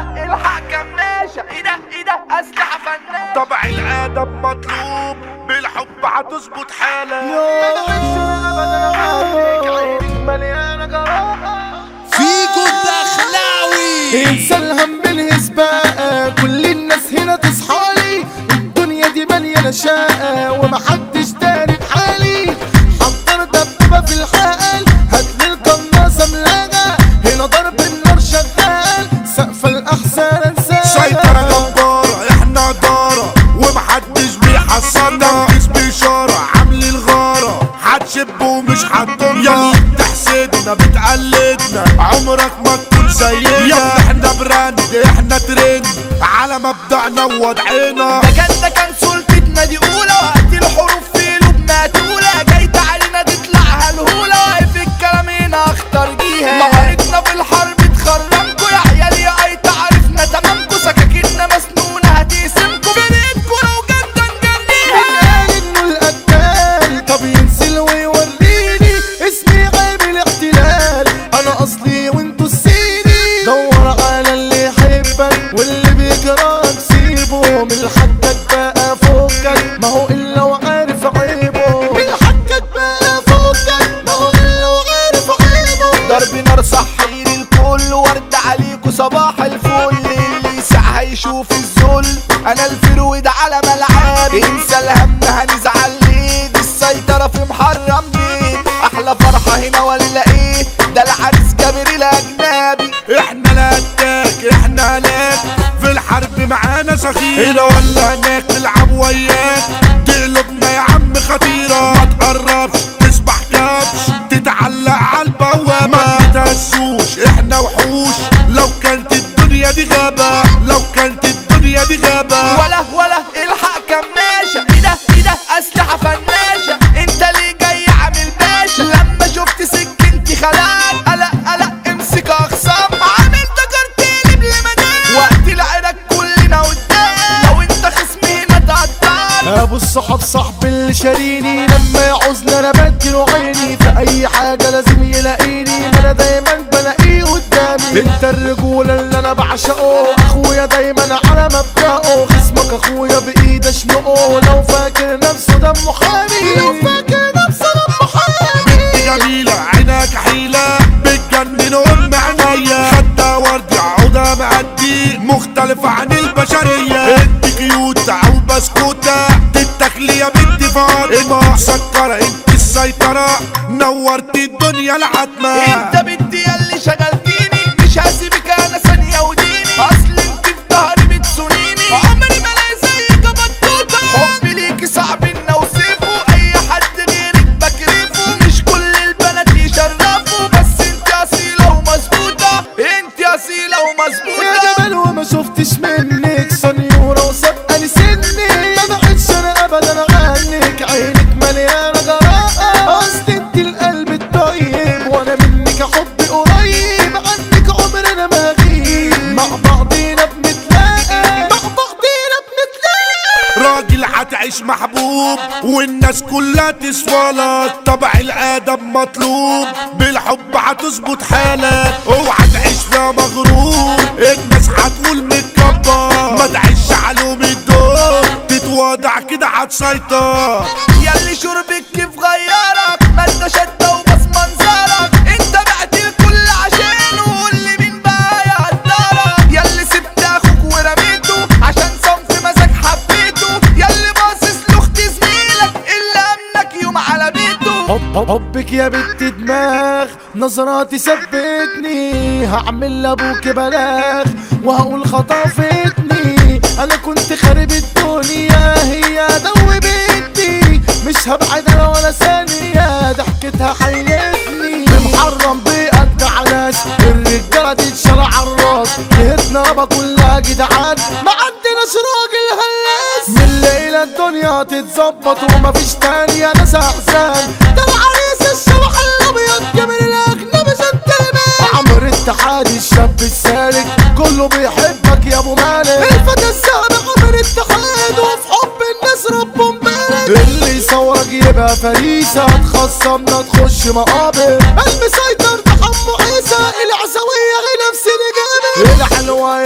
ولا الحق كماشة ايه ده ايه ده اسلحة فنان طبع الادب مطلوب بالحب هتظبط حالك فيجو الدخلاوي انسى الهم بالهسباء كل الناس هنا تصحالي الدنيا دي مليانة شقة ومحدش داري بحالي حضر دبابة في الحال هاتلي القناصة ملاغة هنا ضرب النار شغال سقف الأحزان انساه سيطرة جبارة احنا دارة ومحدش بيحصلنا مفيش بإشارة عامل الغارة هتشب ومش هتضرنا يا اللي بتحسدنا بتقلدنا عمرك ما تكون زينا يا ابني احنا براند احنا ترند على مبدأنا ووضعنا ده كان ده كان سلطتنا دي اولى وقت الحروف في قلوبنا تولى جايت علينا تطلع هالهولة واقف الكلام هنا اختار جيها مهارتنا في الحرب تخرمكوا يا عيال يا اي تعرفنا تمامكوا سكاكيننا مسنونة هتقسمكوا بنيتكوا لو جدا نجريها قال انه القتال طب ينزل ويوريني اسمي غير الاحتلال انا اصلي وانتو الصيني دور على اللي يحبك واللي بيكرهك سيبه من حقك بقى فوقك ما هو الا وعارف عيبه من حقك بقى فوقك ما هو الا وعارف عيبه ضرب نار صحير الكل ورد عليكوا صباح الفل اللي يسعى يشوف الذل انا الفرويد على ملعبي انسى الهم هنزعل ليه دي السيطرة في محرم بيه احلى فرحة هنا ولا ايه ده العريس جابر الاجنبي احنا لا اتاك احنا لك في الحرب معانا سخير هنا ولا هناك نلعب وياك تقلبنا يا عم خطيرة ما تقربش تسبح كبش تتعلق على البوابة ما تهزوش احنا وحوش لو كانت الدنيا دي غابة لو كانت الدنيا دي غابة ولا ولا الحق كماشة ايه ده ايه ده اسلحة فناشة انت ليه جاي عامل باشا لما شفت سكنتي خلاك قلق قلق امسك اخصام عامل تجرتي لمدام وقت العرق كلنا قدام لو انت خصمي هنا تقطعني ابو الصحاب صاحب اللي شاريني لما يعوزني انا بديله عيني في اي حاجه لازم يلاقيني ما انا دايما بلاقيه قدامي انت الرجوله اللي انا بعشقه اخويا دايما على مبدأه خصمك اخويا بايد اشنقه لو فاكر نفسه دمه حامي لو فاكر نفسه دمه حامي جميلة عينك حيلة بتجنن ام عينيا خدة وردي عودة معدي مختلف عن البشرية انت كيوتة او بسكوتة تتاكلي يا بنت فاطمة مسكرة انت السيطرة نورت الدنيا العتمة انت بنتي اللي شغلتيني مش هسيبك انا ثانية وديني اصل انت في ظهري بتسونيني عمري ما الاقي زيك بطوطة حبي ليكي صعب ان اوصفه اي حد غيرك بكرفه مش كل البنات يشرفوا بس انت اصيلة ومظبوطة انت اصيلة يا ومظبوطة جمال وما شفتش منك سنيورة وسبقني سني ما بقتش انا ابدا عنك عينك مليانة جراءة اصل انت القلب الطيب وانا منك حبي قريب عنك عمرنا ما غيب مع بعضينا بنتلاقى مع بعضينا بنتلاقى راجل هتعيش محبوب والناس كلها تسوالك طبع الادب مطلوب بالحب هتظبط حالك اوعى تعيش فيها مغرور الناس هتقول متكبر ما تعيش علوم الدور تتواضع كده هتسيطر ياللي شربك كيف غيرك ما انت شدة وبس منظرك انت بعت الكل عشانه وقول لي مين بقى يقدرك ياللي سبت اخوك ورميته عشان صنف مزاج حبيته ياللي باصص لاخت زميلك اللي امنك يوم على بيته حب حب- حبك يا بنت دماغ نظراتي ثبتني هعمل لابوك بلاغ وهقول خطفتني انا كنت خارب الدنيا هي دوبتني مش هبعد انا ولا ثانية ضحكتها حيتني محرم بيقد على ناس الرجالة تتشال على الراس جهتنا يابا كلها جدعان ما عندناش راجل هلاس من الليلة الدنيا تتظبط ومفيش تانية ناس احزان ده العريس الشبح الابيض جميل الاجنبي جنتلمان عمرو الاتحادي الشاب السالك كله بيحبك يا ابو مالك الفتى السابق عمرو الاتحاد وفي حب الناس ربهم بارك اللي يصورك يبقى فريسة تخصمنا تخش مقابر المسيطر ده حمو عيسى العزوية غير نفس الجانب الحلوة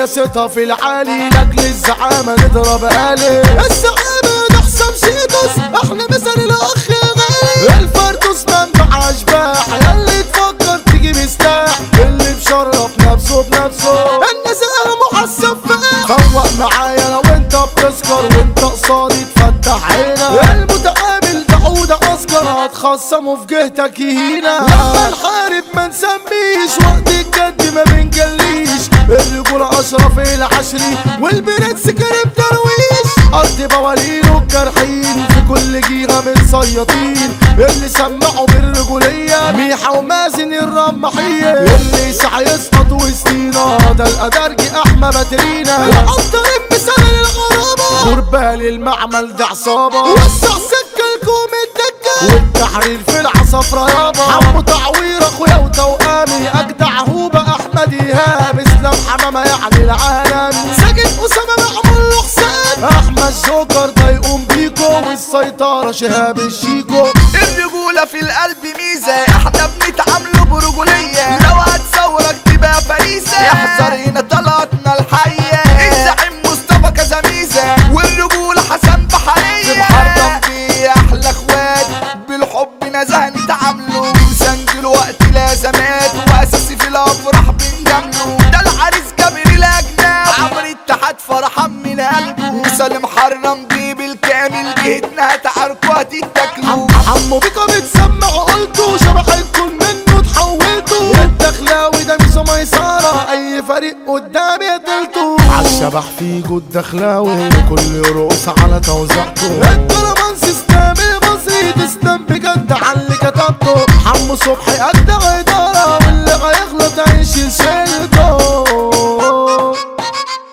سياستها في العالي لاجل الزعامة نضرب آلي الزعامة ده حسام سيدوس احنا مثل الاخ غالي الفردوس منبع اشباح ياللي تفكر تجيب سلاح اللي مشرف نفسه بنفسه الناس محسب فقه فوق معايا لو انت بتسكر وانت قصادي تفتح عينك المتعامل ده عودة اسكر هتخصمه في جهتك يهينا لما نحارب ما نسميش وقت الجد ما بنجليش الرجولة اشرف العشري والبنات سكرب درويش ارض بوالين والجرحين في كل جيرة متصيطين اللي سمعوا بالرجولية ميحة ومازن الرمحية اللي يسعى يسقط وسطينا ده الادرجي احمى باترينا العنطر مثال الغرابة غربال المعمل ده عصابة وسع سكة الكوم الدكة والتحرير في العصافرة يابا عمو تعوير اخويا وتوامي اجدع هوبة احمد ايهاب اسلام حمامة يعني العالم ساجد اسامة معمول له حساب احمد جوكر ده يقوم بيكو والسيطرة شهاب الشيكو الرجولة في القلب ميزة احنا بنتعاملوا برجولية لو هتصورك تبقى فريسة احذر هنا طلعتنا الحية الزعيم مصطفى كذا ميزة والرجولة حسن بحرية محرم بيه احلى اخوات بالحب نزهة نتعاملوا بنسجل وقت لازمات واساسي في الافراح بنجامله ده العريس جابر الاجناب عمرو اتحاد فرحان من قلبه مثال محرم بيه بالكامل جهتنا هتعاركوا هتتاكلوا عمو بيكا بتسمع قلته شبحتكم منه تحولته الدخلاوي ده ميزو ميسارة اي فريق قدامي قتلته عالشبح في جود دخلاوي كل يرقص على توزيعته الدرمان سيستم المصري تسلم بجد على اللي كتبته حمو صبحي قد ادارة واللي هيغلط هيشيل شيلته